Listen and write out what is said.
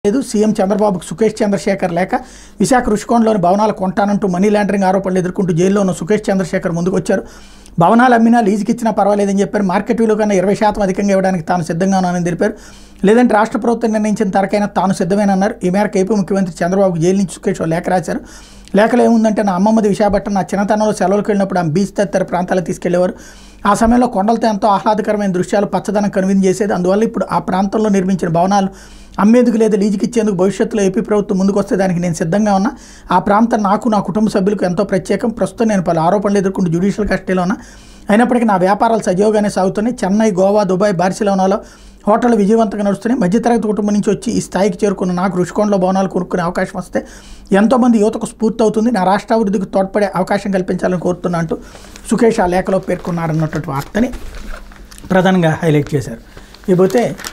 లేదు సీఎం చంద్రబాబుకు సుఖేష్ చంద్రశేఖర్ లేక విశాఖ రుషికొండలోని భవనాలు కొంటానంటూ మనీ లాండరింగ్ ఆరోపణలు ఎదుర్కొంటూ జైల్లో ఉన్న సుఖేష్ చంద్రశేఖర్ ముందుకు వచ్చారు భవనాలు అమ్మినా లీజుకి ఇచ్చినా పర్వాలేదని చెప్పారు మార్కెట్ విలువ కన్నా ఇరవై శాతం అధికంగా ఇవ్వడానికి తాను సిద్ధంగా ఉన్నానని తెలిపారు లేదంటే రాష్ట్ర ప్రభుత్వం నిర్ణయించిన తరకైనా తాను సిద్ధమేనన్నారు ఈ మేరకు ఏపీ ముఖ్యమంత్రి చంద్రబాబు జైలు నుంచి సుఖేష్ ఓ లేఖ రాశారు లేఖలో ఏముందంటే నా అమ్మమ్మది విశాఖపట్నం నా చిన్నతనంలో సెలవులకు వెళ్ళినప్పుడు ఆమె బీచ్ తదితర ప్రాంతాలకు తీసుకెళ్లేవారు ఆ సమయంలో కొండలతో ఎంతో ఆహ్లాదకరమైన దృశ్యాలు పచ్చదనం కనువిందు చేసేది అందువల్ల ఇప్పుడు ఆ ప్రాంతంలో నిర్మించిన భవనాలు అమ్మేందుకు లేదా లీజుకి ఇచ్చేందుకు భవిష్యత్తులో ఏపీ ప్రభుత్వం ముందుకు వస్తే దానికి నేను సిద్ధంగా ఉన్నా ఆ ప్రాంతం నాకు నా కుటుంబ సభ్యులకు ఎంతో ప్రత్యేకం ప్రస్తుతం నేను పలు ఆరోపణలు ఎదుర్కొంటూ జ్యుడిషియల్ కస్టడీలో ఉన్నా అయినప్పటికీ నా వ్యాపారాలు సజీవంగానే సాగుతున్నాయి చెన్నై గోవా దుబాయ్ బార్సిలోనాలో హోటల్ విజయవంతంగా నడుస్తున్నాయి మధ్యతరగతి కుటుంబం నుంచి వచ్చి ఈ స్థాయికి చేరుకున్న నాకు రుషికొండలో భవనాలు కొనుక్కునే అవకాశం వస్తే ఎంతోమంది యువతకు స్ఫూర్తి అవుతుంది నా రాష్ట్ర అభివృద్ధికి తోడ్పడే అవకాశం కల్పించాలని కోరుతున్నా అంటూ సుఖేష్ ఆ లేఖలో పేర్కొన్నారన్నటువంటి వార్తని ప్రధానంగా హైలైట్ చేశారు ఇకపోతే